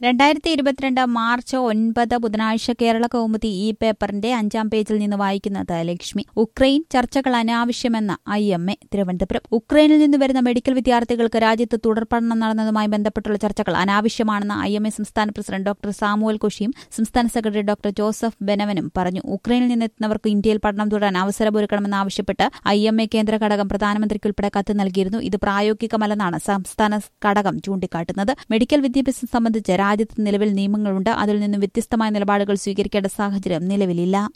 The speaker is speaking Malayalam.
രണ്ടായിരത്തി ഇരുപത്തിരണ്ട് മാർച്ച് ഒൻപത് ബുധനാഴ്ച കേരള കൗമുദി ഈ പേപ്പറിന്റെ അഞ്ചാം പേജിൽ നിന്ന് വായിക്കുന്നത് ലക്ഷ്മി ഉക്രൈൻ ചർച്ചകൾ അനാവശ്യമെന്ന ഐ എം എ തിരുവനന്തപുരം ഉക്രൈനിൽ നിന്ന് വരുന്ന മെഡിക്കൽ വിദ്യാർത്ഥികൾക്ക് രാജ്യത്ത് തുടർ പഠനം നടന്നതുമായി ബന്ധപ്പെട്ടുള്ള ചർച്ചകൾ അനാവശ്യമാണെന്ന് ഐ എം എ സംസ്ഥാന പ്രസിഡന്റ് ഡോക്ടർ സാമുവൽ കൊഷിയും സംസ്ഥാന സെക്രട്ടറി ഡോക്ടർ ജോസഫ് ബെനവനും പറഞ്ഞു ഉക്രൈനിൽ നിന്നെത്തുന്നവർക്ക് ഇന്ത്യയിൽ പഠനം തുടരാൻ അവസരമൊരുക്കണമെന്നാവശ്യപ്പെട്ട് ഐ എം എ കേന്ദ്ര ഘടകം പ്രധാനമന്ത്രിക്കുൾപ്പെടെ കത്ത് നൽകിയിരുന്നു ഇത് പ്രായോഗികമല്ലെന്നാണ് സംസ്ഥാന ഘടകം ചൂണ്ടിക്കാട്ടുന്നത് മെഡിക്കൽ വിദ്യാഭ്യാസം സംബന്ധിച്ച് രാജ്യത്ത് നിലവിൽ നിയമങ്ങളുണ്ട് അതിൽ നിന്നും വ്യത്യസ്തമായ നിലപാടുകൾ സ്വീകരിക്കേണ്ട സാഹചര്യം നിലവിലില്ല